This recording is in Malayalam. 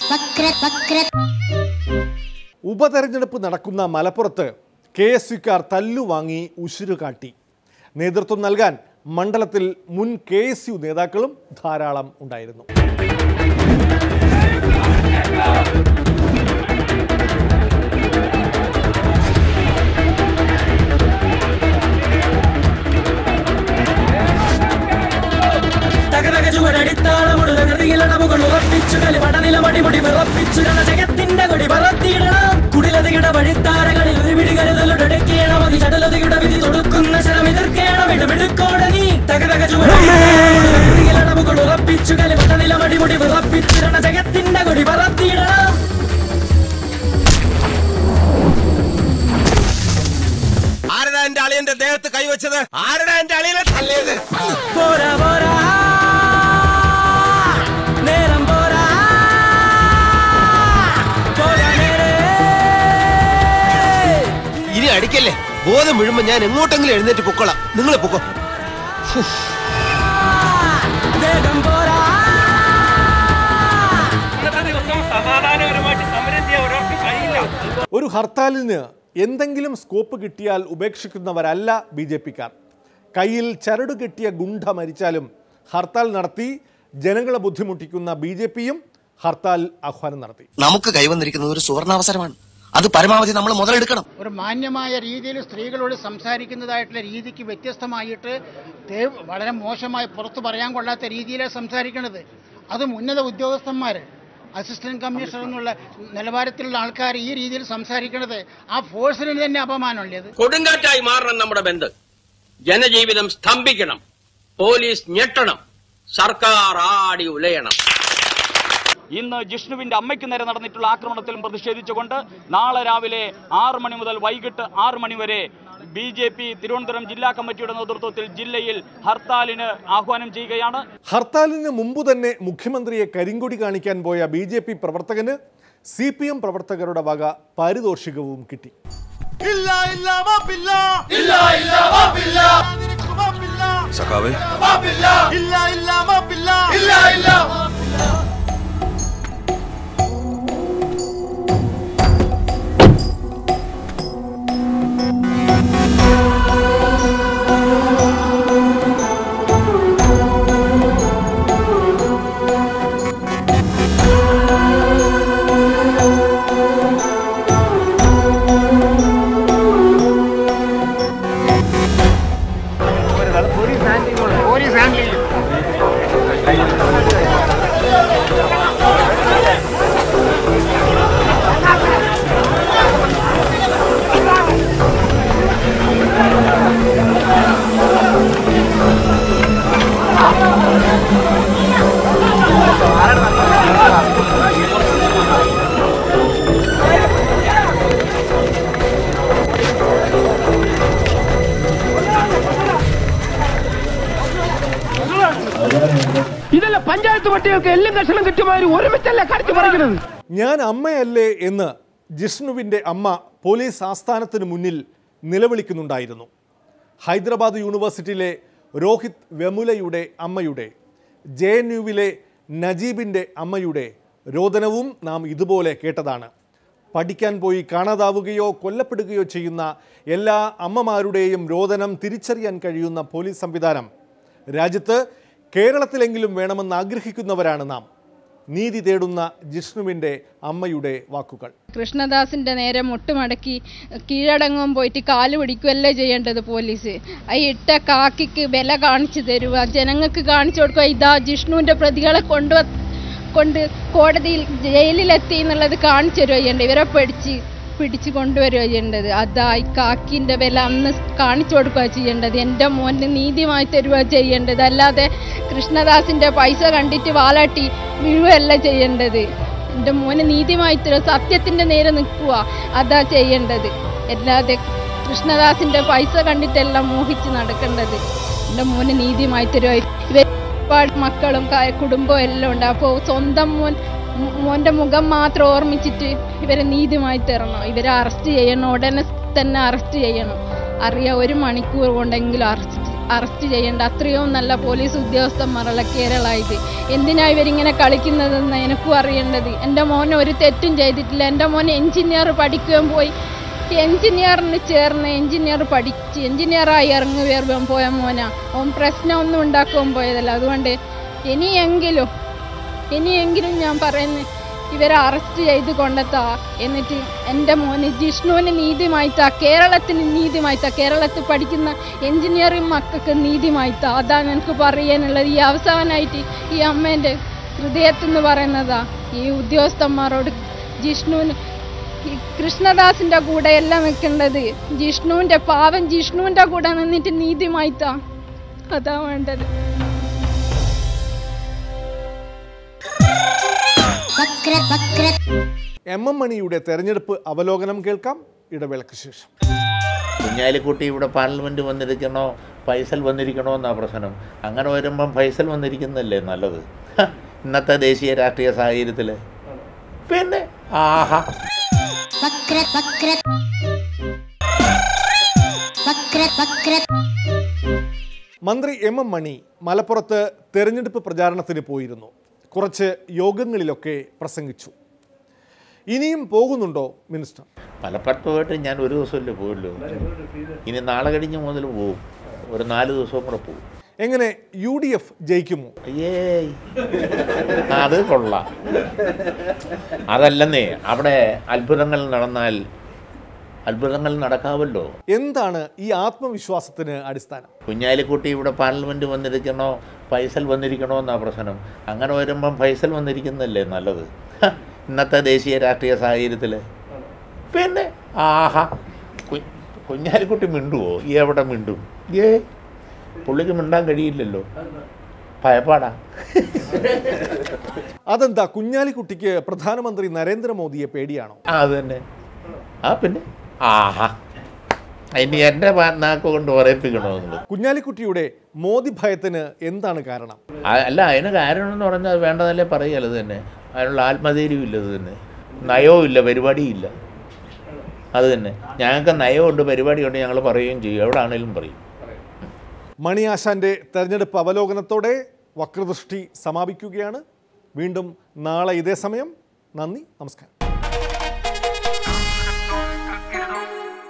വക്ര വക്ര ഉപതെരഞ്ഞെടുപ്പ് നടക്കുന്ന മലപ്പുറത്ത് കെ എസ് യുക്കാർ തല്ലുവാങ്ങി ഉശിരു കാട്ടി നേതൃത്വം നൽകാൻ മണ്ഡലത്തിൽ മുൻ കെ എസ് യു നേതാക്കളും ധാരാളം ഉണ്ടായിരുന്നു തകതക ചുവടടിത്താളമുടനടിയിലടവുകൾ ഉറപ്പിച്ചു കളി പടനില മടിമുടി വിറപ്പിച്ചു ജഗത്തിന്റെ കൊടി പറത്തിയിടണം കുടിലതയുടെ വഴിത്താരകളിൽ ഒരു പിടി കരുതലുടക്കണം അത് ചടലതയുടെ വിധി തൊടുക്കുന്ന ശരം എതിർക്കണം ഇടമെടുക്കോടെ നീ തകതക ചുവടടിയിലടവുകൾ ഉറപ്പിച്ചു കളി പടനില മടിമുടി വിറപ്പിച്ചു ജഗത്തിന്റെ കൊടി പറത്തിയിടണം ആരടാ എന്റെ അളിയന്റെ ദേഹത്ത് കൈവച്ചത് ആരടാ എന്റെ അളിയനെ തല്ലിയത് പോരാ പോരാ നേരം പോരാ പോരാ നേരേ ഇനി അടിക്കല്ലേ ബോധം വീഴുമ്പോ ഞാൻ എങ്ങോട്ടെങ്കിലും എഴുന്നേറ്റ് പൊക്കോളാം നിങ്ങൾ പൊക്കോ വേഗം പോരാ ഇന്നത്തെ ദിവസം സമാധാനപരമായിട്ട് സമരം ചെയ്യാൻ ഒരാൾക്ക് കഴിയില്ല ഒരു ഹർത്താലിന് എന്തെങ്കിലും സ്കോപ്പ് കിട്ടിയാൽ ഉപേക്ഷിക്കുന്നവരല്ല ബി ജെ പിക്കാർ കയ്യിൽ ചരട് കെട്ടിയ ഗുണ്ട മരിച്ചാലും ഹർത്താൽ നടത്തി ജനങ്ങളെ ബുദ്ധിമുട്ടിക്കുന്ന ബി ജെ പിയും ഹർത്താൽ ആഹ്വാനം നടത്തി നമുക്ക് കൈവന്നിരിക്കുന്നത് ഒരു സുവർണാവസരമാണ് അത് പരമാവധി നമ്മൾ മുതലെടുക്കണം ഒരു മാന്യമായ രീതിയിൽ സ്ത്രീകളോട് സംസാരിക്കുന്നതായിട്ടുള്ള രീതിക്ക് വ്യത്യസ്തമായിട്ട് ദേ- വളരെ മോശമായി പുറത്തു പറയാൻ കൊള്ളാത്ത രീതിയിലാണ് സംസാരിക്കുന്നത് അതും ഉന്നത ഉദ്യോഗസ്ഥന്മാർ അസിസ്റ്റന്റ് കമ്മീഷണർ എന്നുള്ള നിലവാരത്തിലുള്ള ആൾക്കാർ ഈ രീതിയിൽ സംസാരിക്കുന്നത് ആ ഫോഴ്സിന് തന്നെ അപമാനമുള്ളത് കൊടുങ്കാറ്റായി മാറണം നമ്മുടെ ബന്ധം ജനജീവിതം സ്തംഭിക്കണം പോലീസ് ഞെട്ടണം സർക്കാർ ആടി ഉലയണം ഇന്ന് ജിഷ്ണുവിന്റെ അമ്മയ്ക്ക് നേരെ നടന്നിട്ടുള്ള ആക്രമണത്തിലും പ്രതിഷേധിച്ചുകൊണ്ട് നാളെ രാവിലെ ആറ് മണി മുതൽ വൈകിട്ട് ആറ് മണി വരെ ബി ജെ പി തിരുവനന്തപുരം ജില്ലാ കമ്മിറ്റിയുടെ നേതൃത്വത്തിൽ ജില്ലയിൽ ഹർത്താലിന് ആഹ്വാനം ചെയ്യുകയാണ് ഹർത്താലിന് മുമ്പ് തന്നെ മുഖ്യമന്ത്രിയെ കരിങ്കൊടി കാണിക്കാൻ പോയ ബി ജെ പി പ്രവർത്തകന് സി പി എം പ്രവർത്തകരുടെ വക പാരിതോഷികവും കിട്ടി സഖാവേ ഇതല്ല പഞ്ചായത്ത് പട്ടികൾക്ക് എല്ലാം കഷണം കിട്ടുമാതിരി ഒരുമിച്ചല്ല കടിച്ചു പറിക്കുന്നത് ഞാൻ അമ്മയല്ലേ എന്ന് ജിഷ്ണുവിൻ്റെ അമ്മ പോലീസ് ആസ്ഥാനത്തിന് മുന്നിൽ നിലവിളിക്കുന്നുണ്ടായിരുന്നു ഹൈദരാബാദ് യൂണിവേഴ്സിറ്റിയിലെ രോഹിത് വെമുലയുടെ അമ്മയുടെ ജെ എൻ യുവിലെ നജീബിൻ്റെ അമ്മയുടെ രോദനവും നാം ഇതുപോലെ കേട്ടതാണ് പഠിക്കാൻ പോയി കാണാതാവുകയോ കൊല്ലപ്പെടുകയോ ചെയ്യുന്ന എല്ലാ അമ്മമാരുടെയും രോദനം തിരിച്ചറിയാൻ കഴിയുന്ന പോലീസ് സംവിധാനം രാജ്യത്ത് കേരളത്തിലെങ്കിലും വേണമെന്ന് ആഗ്രഹിക്കുന്നവരാണ് നാം നീതി തേടുന്ന ജിഷ്ണുവിൻ്റെ അമ്മയുടെ വാക്കുകൾ കൃഷ്ണദാസിന്റെ നേരെ മുട്ടുമടക്കി കീഴടങ്ങും പോയിട്ട് കാല് പിടിക്കുകയല്ലേ ചെയ്യേണ്ടത് പോലീസ് ആ ഇട്ട കാക്കിക്ക് വില കാണിച്ചു തരുക ജനങ്ങൾക്ക് കാണിച്ചു കൊടുക്കുക ഇതാ ജിഷ്ണുവിന്റെ പ്രതികളെ കൊണ്ടു കൊണ്ട് കോടതിയിൽ ജയിലിലെത്തി എന്നുള്ളത് കാണിച്ചു തരുക ചെയ്യേണ്ടത് ഇവരെ പിടിച്ച് പിടിച്ച് കൊണ്ടുവരിക ചെയ്യേണ്ടത് അതാ ഈ കാക്കിന്റെ വില അന്ന് കാണിച്ചു കൊടുക്കുക ചെയ്യേണ്ടത് എൻ്റെ മോന് നീതിമായി തരുക ചെയ്യേണ്ടത് അല്ലാതെ കൃഷ്ണദാസിന്റെ പൈസ കണ്ടിട്ട് വാലാട്ടി വീഴുകയല്ല ചെയ്യേണ്ടത് എൻ്റെ മോന് നീതിമായി തരുക സത്യത്തിന്റെ നേരെ നിൽക്കുക അതാ ചെയ്യേണ്ടത് അല്ലാതെ കൃഷ്ണദാസിന്റെ പൈസ കണ്ടിട്ടെല്ലാം മോഹിച്ച് നടക്കേണ്ടത് എൻ്റെ മോന് നീതിമായി തരുക ഇവർ ഒരുപാട് മക്കളും ക- കുടുംബവും എല്ലാം ഉണ്ട് അപ്പോൾ സ്വന്തം മോൻ മോ- മോന്റെ മുഖം മാത്രം ഓർമ്മിച്ചിട്ട് ഇവരെ നീതിമായി തരണം ഇവരെ അറസ്റ്റ് ചെയ്യണം ഉടനെ തന്നെ അറസ്റ്റ് ചെയ്യണം അറിയാം ഒരു മണിക്കൂർ കൊണ്ടെങ്കിലും അറസ്റ്റ് അറസ്റ്റ് ചെയ്യേണ്ട അത്രയും നല്ല പോലീസ് ഉദ്യോഗസ്ഥന്മാരുള്ള കേരള ഇത് എന്തിനാ ഇവരിങ്ങനെ കളിക്കുന്നതെന്ന് എനിക്കും അറിയേണ്ടത് എൻ്റെ മോൻ ഒരു തെറ്റും ചെയ്തിട്ടില്ല എൻ്റെ മോൻ എഞ്ചിനീയർ പഠിക്കുകയും പോയി എഞ്ചിനീയറിന് ചേർന്ന് എഞ്ചിനീയർ പഠിച്ച് എഞ്ചിനീയറായി ഇറങ്ങി വരുമ്പം പോയ മോനാ ഓൻ പ്രശ്നമൊന്നും ഉണ്ടാക്കുവാൻ പോയതല്ല അതുകൊണ്ട് ഇനിയെങ്കിലും ഇനിയെങ്കിലും ഞാൻ പറയുന്നു ഇവരെ അറസ്റ്റ് ചെയ്ത് കൊണ്ടെത്താ എന്നിട്ട് എൻ്റെ മോന് ജിഷ്ണുവിന് നീതിമായിത്താ കേരളത്തിന് നീതിമായിത്താ കേരളത്തിൽ പഠിക്കുന്ന എഞ്ചിനീയറിംഗ് മക്കൾക്ക് നീതിമായിത്താ അതാണ് എനിക്ക് പറയാനുള്ളത് ഈ അവസാനമായിട്ട് ഈ അമ്മേൻ്റെ ഹൃദയത്തിൽ നിന്ന് പറയുന്നതാ ഈ ഉദ്യോഗസ്ഥന്മാരോട് ജിഷ്ണുവിന് ഈ കൃഷ്ണദാസിന്റെ കൂടെ എല്ലാം നിൽക്കേണ്ടത് ജിഷ്ണുവിന്റെ പാവം ജിഷ്ണുവിന്റെ കൂടെ നിന്നിട്ട് നീതിമായിത്താ അതാ വേണ്ടത് എം എം മണിയുടെ തെരഞ്ഞെടുപ്പ് അവലോകനം കേൾക്കാം ഇടവേളയ്ക്ക് ശേഷം കുഞ്ഞാലിക്കുട്ടി ഇവിടെ പാർലമെൻറ്റ് വന്നിരിക്കണോ ഫൈസൽ വന്നിരിക്കണോ എന്നാ പ്രശ്നം അങ്ങനെ വരുമ്പം ഫൈസൽ വന്നിരിക്കുന്നല്ലേ നല്ലത് ഹ, ഇന്നത്തെ ദേശീയ രാഷ്ട്രീയ സാഹചര്യത്തിൽ പിന്നെ ആഹാ മന്ത്രി എം എം മണി മലപ്പുറത്ത് തെരഞ്ഞെടുപ്പ് പ്രചാരണത്തിന് പോയിരുന്നു കുറച്ച് യോഗങ്ങളിലൊക്കെ പ്രസംഗിച്ചു ഇനിയും പോകുന്നുണ്ടോ മിനിസ്റ്റർ മലപ്പുറത്ത് പോയിട്ട് ഞാൻ ഒരു ദിവസമല്ലേ പോയുള്ളൂ ഇനി നാളെ കഴിഞ്ഞ് മുതൽ പോവും ഒരു നാല് ദിവസവും കൂടെ പോവും എങ്ങനെ യു ഡി എഫ് ജയിക്കുമോ ഏയ് അത് കൊള്ളാം അതല്ലെന്നേ അവിടെ അത്ഭുതങ്ങൾ നടന്നാൽ അത്ഭുതങ്ങൾ നടക്കാമല്ലോ എന്താണ് ഈ ആത്മവിശ്വാസത്തിന് അടിസ്ഥാനം കുഞ്ഞാലിക്കുട്ടി ഇവിടെ പാർലമെൻറ്റ് വന്നിരിക്കണോ ഫൈസൽ വന്നിരിക്കണോ എന്നാ പ്രശ്നം അങ്ങനെ വരുമ്പം ഫൈസൽ വന്നിരിക്കുന്നല്ലേ നല്ലത് ഹ, ഇന്നത്തെ ദേശീയ രാഷ്ട്രീയ സാഹചര്യത്തിൽ പിന്നെ ആഹാ കു- കുഞ്ഞാലിക്കുട്ടി മിണ്ടുവോ എവിടെ മിണ്ടും ഏ പുള്ളിക്ക് മിണ്ടാൻ കഴിയില്ലല്ലോ ഭയപ്പാടാ അതെന്താ കുഞ്ഞാലിക്കുട്ടിക്ക് പ്രധാനമന്ത്രി നരേന്ദ്രമോദിയെ പേടിയാണോ ആ അത് തന്നെ ആ പിന്നെ ആഹാ ഇനി എൻ്റെ നാക്ക് കൊണ്ട് പറയിപ്പിക്കണോ നിങ്ങൾ കുഞ്ഞാലിക്കുട്ടിയുടെ മോദി ഭയത്തിന് എന്താണ് കാരണം ആ- അല്ല അതിന് കാരണം എന്ന് പറഞ്ഞാൽ അത് വേണ്ടതല്ലേ പറയുകയല്ല ഇത് തന്നെ അതിനുള്ള ആത്മധൈര്യം ഇല്ല ഇത് തന്നെ നയവും ഇല്ല പരിപാടിയും ഇല്ല അത് തന്നെ ഞങ്ങൾക്ക് നയമുണ്ട് പരിപാടിയുണ്ട് ഞങ്ങൾ പറയുകയും ചെയ്യും എവിടെ ആണെങ്കിലും പറയും മണിയാശാന്റെ തെരഞ്ഞെടുപ്പ് അവലോകനത്തോടെ വക്രദൃഷ്ടി സമാപിക്കുകയാണ് വീണ്ടും നാളെ ഇതേ സമയം നന്ദി നമസ്കാരം